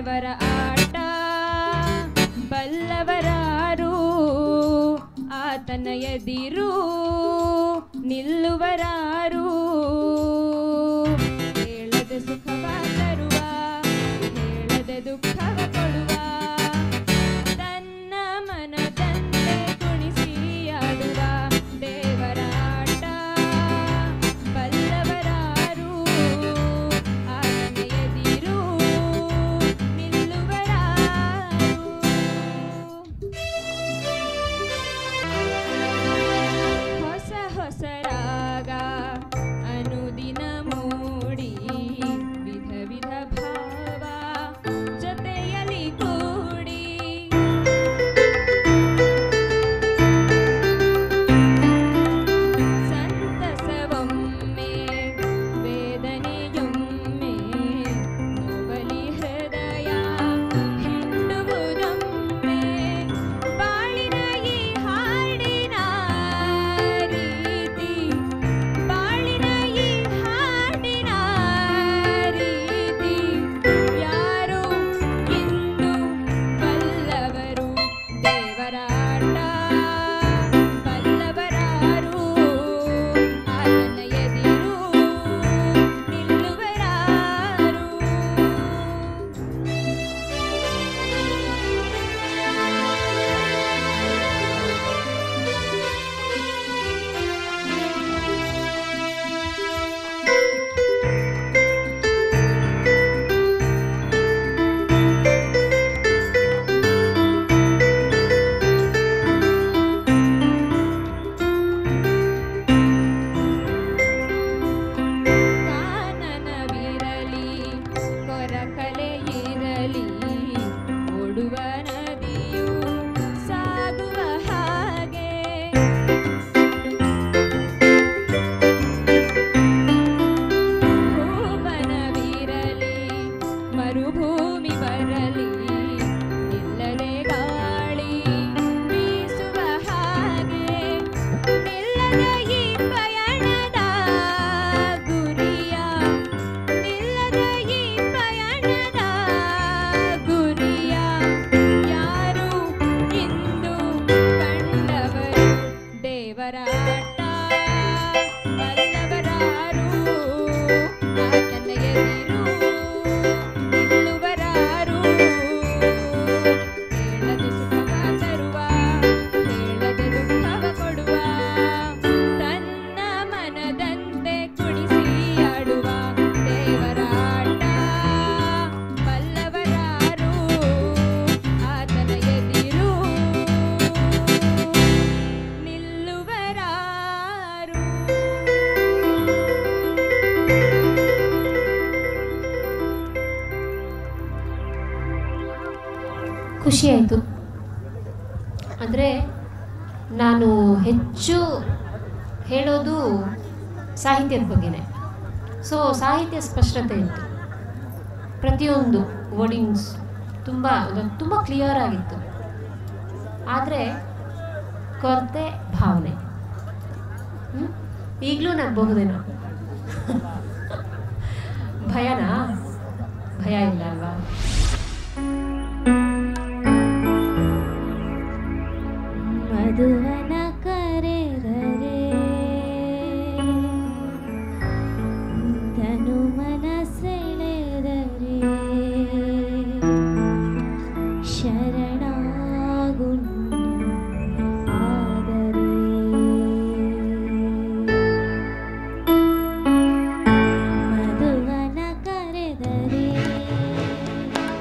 ದೇವರ ಆಟ ಬಲ್ಲವರಾರು ಆತನ ಎದಿರು ನಿಲ್ಲುವರಾರು ಹೇಳದೆ ಸುಖವ ತರುವ ಹೇಳದೆ ದುಃಖವ ಕೊಡುವ ತನ್ನ ಮನದಂತೆ ಕುಣಿಸಿ ಆಡುವ ದೇವರ ಆಟ ಬಲ್ಲವರಾರು ಆತನ ಎದಿರು ನಿಲ್ಲುವರಾರು ಹೊಸ ಹೊಸ ರಾಗ ಅನುದಿನ ಮೂಡಿ ವಿಧ ವಿಧ ಭಾವ ಜೊತೆಯಲ್ಲಿ ಕೂಡಿ ಸಂತಸವೊಮ್ಮೆ ವೇದನೆಯೊಮ್ಮೆ ನೋವಲಿ ಹೃದಯ ಹಿಂಡುವುದೊಮ್ಮೆ ಬಾಳಿನ ಈ ಹಾಡಿನ ರೀತಿ ಬಾಳಿನ ಈ ಹಾಡಿನ ರೀತಿ ಯಾರು ಇಂದು ಬಲ್ಲವರು ದೇವರಾಟ ಬಲ್ಲವರಾರು ಆತನ ಎದಿರು ನಿಲ್ಲುವರಾರು ಕಾನನವಿರಲಿ ಕೊರಕಲೆ ಇರಲಿ ಓಡುವ ನದಿಯು ಸಾಗುವ ಹಾಗೆ ಭೂವನವಿರಲಿ ಮರುಭೂಮಿ ಬರಲಿ ನಿಲ್ಲದೆ ಗಾಳಿ ಬೀಸುವ ಹಾಗೆ ನಿಲ್ಲದ ಈ ಪಯಣದ ಗುರಿಯ ನಿಲ್ಲದ ಈ ಪಯಣದ ಗುರಿಯ ಯಾರು ಇಂದು ಕಂಡವರು ದೇವರಾಟ ಬಲ್ಲವರಾರು ಆತನ ಎದಿರು ನಿಲ್ಲುವರಾರು ಹೇಳದೆ ಸುಖವ ತರುವ ಹೇಳದೆ ದುಃಖವ ಕೊಡುವ ತನ್ನ ಮನದಂತೆ ಕುಣಿಸಿ ಆಡುವ ದೇವರಾಟ ಬಲ್ಲವರಾರು ಆತನ ಎದಿರು ನಿಲ್ಲುವರಾರು ಖುಷಿಯಾಯಿತು ಅಂದರೆ ನಾನು ಹೆಚ್ಚು ಹೇಳೋದು ಸಾಹಿತ್ಯದ ಬಗ್ಗೆನೇ ಸೊ ಸಾಹಿತ್ಯ ಸ್ಪಷ್ಟತೆ ಇತ್ತು ಪ್ರತಿಯೊಂದು ವರ್ಡಿಂಗ್ಸ್ ತುಂಬ ತುಂಬ ಕ್ಲಿಯರ್ ಆಗಿತ್ತು ಆದರೆ ಕೊರತೆ ಭಾವನೆ ಹ್ಮ್? ಈಗಲೂ ನಗಬಹುದೇನೋ ಭಯನಾ ಭಯ ಇಲ್ಲ ಅಲ್ವಾ ಮಧುವನ ಕರೆದರೆ ತನು ಮನಸೆಳೆದರೆ ಶರಣಾಗುಣ್ಯ ಆದರೆ ಮಧುವನ ಕರೆದರೆ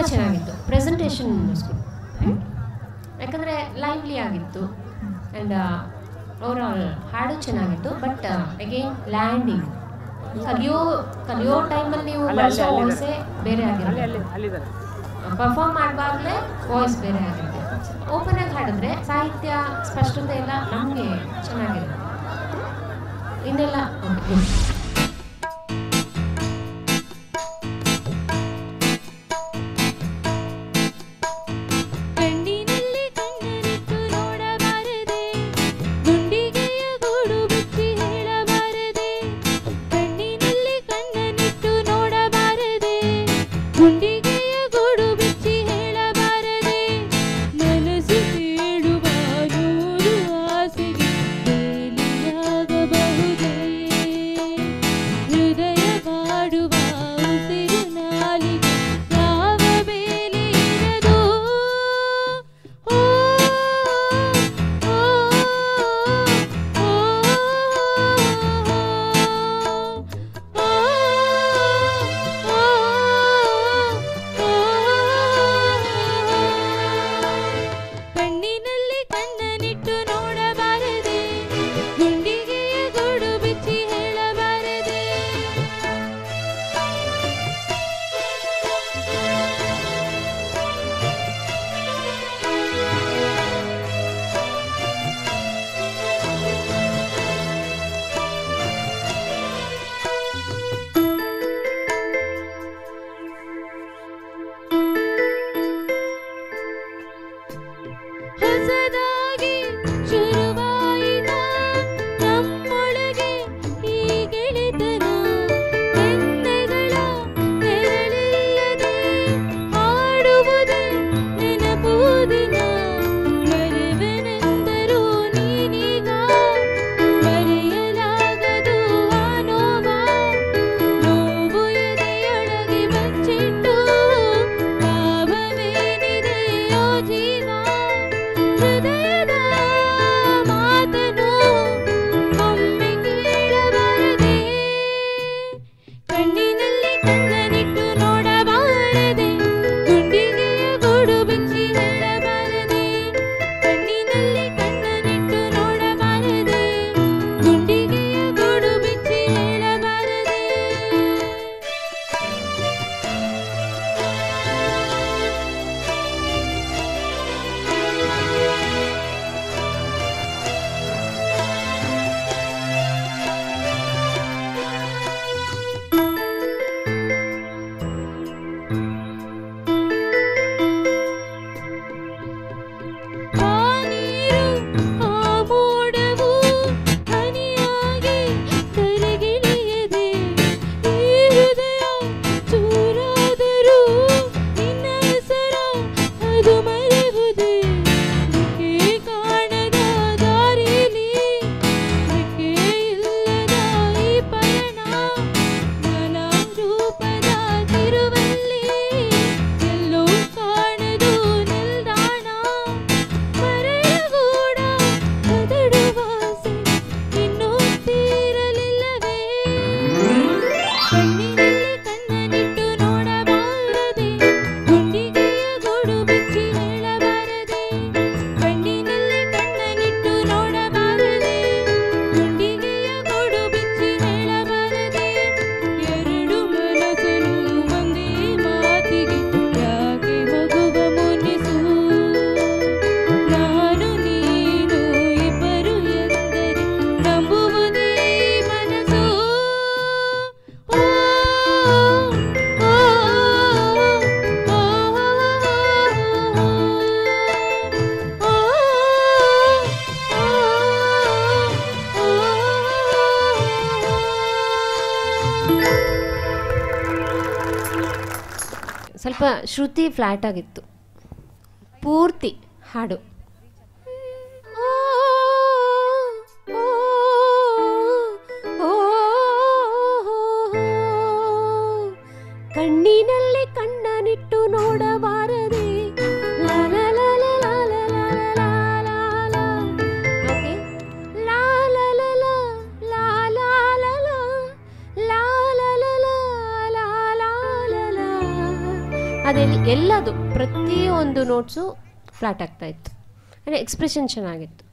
ಚೆನ್ನಾಗಿತ್ತು ಪ್ರೆಸೆಂಟೇಷನ್ ಯಾಕಂದರೆ ಲೈವ್ಲಿ ಆಗಿತ್ತು ಆ್ಯಂಡ್ ಓವರಾಲ್ ಹಾಡು ಚೆನ್ನಾಗಿತ್ತು ಬಟ್ ಅಗೇನ್ ಲ್ಯಾಂಡಿಂಗ್ ಕಲಿಯೋ ಕಲಿಯೋ ಟೈಮಲ್ಲಿ ನೀವು ಬಳಸೋ ವಾಯ್ಸೇ ಬೇರೆ ಆಗಿರುತ್ತೆ ಪರ್ಫಾರ್ಮ್ ಮಾಡುವಾಗಲೇ ವಾಯ್ಸ್ ಬೇರೆ ಆಗುತ್ತೆ ಓಪನ್ ಆಗಿ ಹಾಡಿದ್ರೆ ಸಾಹಿತ್ಯ ಸ್ಪಷ್ಟತೆ ಎಲ್ಲ ನಮಗೆ ಚೆನ್ನಾಗಿರುತ್ತೆ ಇನ್ನೆಲ್ಲ ಓಕೆ ಕಣ್ಣಿನಲ್ಲಿ ಕಣ್ಣನಿಟ್ಟು ನೋಡಬಾರದೆ ಗುಂಡಿಗೆಯ ಗೂಡು ಬಿಚ್ಚಿ ಹೇಳಬಾರದೆ ಕಣ್ಣಿನಲ್ಲಿ ಕಣ್ಣನಿಟ್ಟು ನೋಡಬಾರದೆ ಗುಂಡಿಗೆಯ ಗೂಡು ಬಿಚ್ಚಿ ಹೇಳಬಾರದೆ ಮನಸ್ಸು ಕೇಳುವ ನೂರು ಆಸೆಗೆ ಬೇಲಿಯಾಗಬಹುದೇ ಹೃದಯ ಮಾಡುವ ಉಸಿರು ನಾಲಿಗೆ ಯಾವ ಬೇಲಿ ಇರದು ಓ, ಓ, ಓ, ಕಣ್ಣಿನಲ್ಲಿ ಕಣ್ಣನಿಟ್ಟು ನೋಡಬಾರದೆ ಗುಂಡಿಗೆಯ ಗೂಡು ಬಿಚ್ಚಿ ಹೇಳಬಾರದೆ ಹೊಸದಾಗಿ ಶುರುವಾಯಿತ ನಮ್ಮೊಳಗೆ ಈ ಗೆಳೆತನ ಬೆನ್ನೆಗಳ ನೆರಳಿಲ್ಲದೆ ಹಾಡುವುದೇ ನೆನಪು ದಿನ ಮರೆವೆನೆಂದರೂ ನೀನೀಗ ಮರೆಯಲಾಗದು ಆ ನೋವ ನೋವು ಎದೆಯೊಳಗೆ ಬಚ್ಚಿಟ್ಟು ಭಾವವೇನಿದೆಯೋ ಜೀವ ಹೃದಯದ ಮಾತನು ಒಮ್ಮೆ ಕೇಳಬಾರದೆ ಕಣ್ಣಿನಲ್ಲಿ ಕಣ್ಣನಿಟ್ಟು ನೋಡಬಾರದೆ ಗುಂಡಿಗೆಯ ಗೂಡು ಬಿಚ್ಚಿ ಹೇಳಬಾರದೆ ಕಣ್ಣಿನಲ್ಲಿ ಕಣ್ಣನಿಟ್ಟು ನೋಡಬಾರದೆ ಗುಂಡಿಗೆಯ ಗೂಡು ಬಿಚ್ಚಿ ಹೇಳಬಾರದೆ ಆ ನೀರು ಆ ಮೋಡವು ಹನಿಯಾಗಿ ಕರಗಿಳಿಯದೆ ಈ ಹೃದಯ ಚೂರಾದರೂ ನಿನ್ನ ಹೆಸರ ಅದು ಮರೆಯುವುದೇ ದಿಕ್ಕೇ ಕಾಣದ ದಾರಿಲಿ ದಿಕ್ಕೇ ಇಲ್ಲದ ಈ ಪಯಣ ನಾನಾ ರೂಪದ ತಿರುವಲ್ಲಿ ಎಲ್ಲೋ ಕಾಣದು ನಿಲ್ದಾಣ ಮರಳಗೂಡ ಕದಡುವಾಸೆ ಇನ್ನೂ ತೀರಲಿಲ್ಲವೇ ಕಣ್ಣಿನಲ್ಲಿ ಕಣ್ಣನಿಟ್ಟು ನೋಡಬಾರದೆ ಗುಂಡಿಗೆಯ ಗೂಡು ಬಿಚ್ಚಿ ಹೇಳಬಾರದೆ ಕಣ್ಣಿನಲ್ಲಿ ಕಣ್ಣನಿಟ್ಟು ನೋಡಬಾರದೆ ಗುಂಡಿಗೆಯ ಗೂಡು ಬಿಚ್ಚಿ ಹೇಳಬಾರದೆ ಎರಡು ಮನಸ್ಸನು ಒಂದೇ ಮಾತಿಗೆ ಯಾಕೆ ಮಗುವ ಮುನಿಸು ನಾನು ನೀನು ಇಬ್ಬರು ಎಂದರೆ ನಂಬುವುದೇ ಮನಸ್ಸು ಓ, ಓ, ಓ, ಸ್ವಲ್ಪ ಶ್ರುತಿ ಫ್ಲ್ಯಾಟ್ ಆಗಿತ್ತು ಪೂರ್ತಿ ಹಾಡು ಕಣ್ಣಿನಲ್ಲಿ ಕಣ್ಣನಿಟ್ಟು ನೋಡಬಾರದೆ ಲಾ ಲಾ ಲಾ ಲಾ ಲಾ ಲಾ ಲಾ ಲಾ ಲಾ ಲಾ. Okay? ಲಾ ಲಾ ಲಾ ಲಾ ಲಾ ಲಾ ಲಾ ಲಾ ಲಾ ಲಾ ಲಾ ಲಾ ಲಾ ಲಾ ಲಾ ಲಾ. ಅದೆಲ್ಲ ಎಲ್ಲದು ಪ್ರತಿಯೊಂದು ನೋಟ್ಸು ಫ್ಲಾಟ್ ಆಗ್ತಾ ಇತ್ತು ಅಂದರೆ ಎಕ್ಸ್ಪ್ರೆಷನ್ ಚೆನ್ನಾಗಿತ್ತು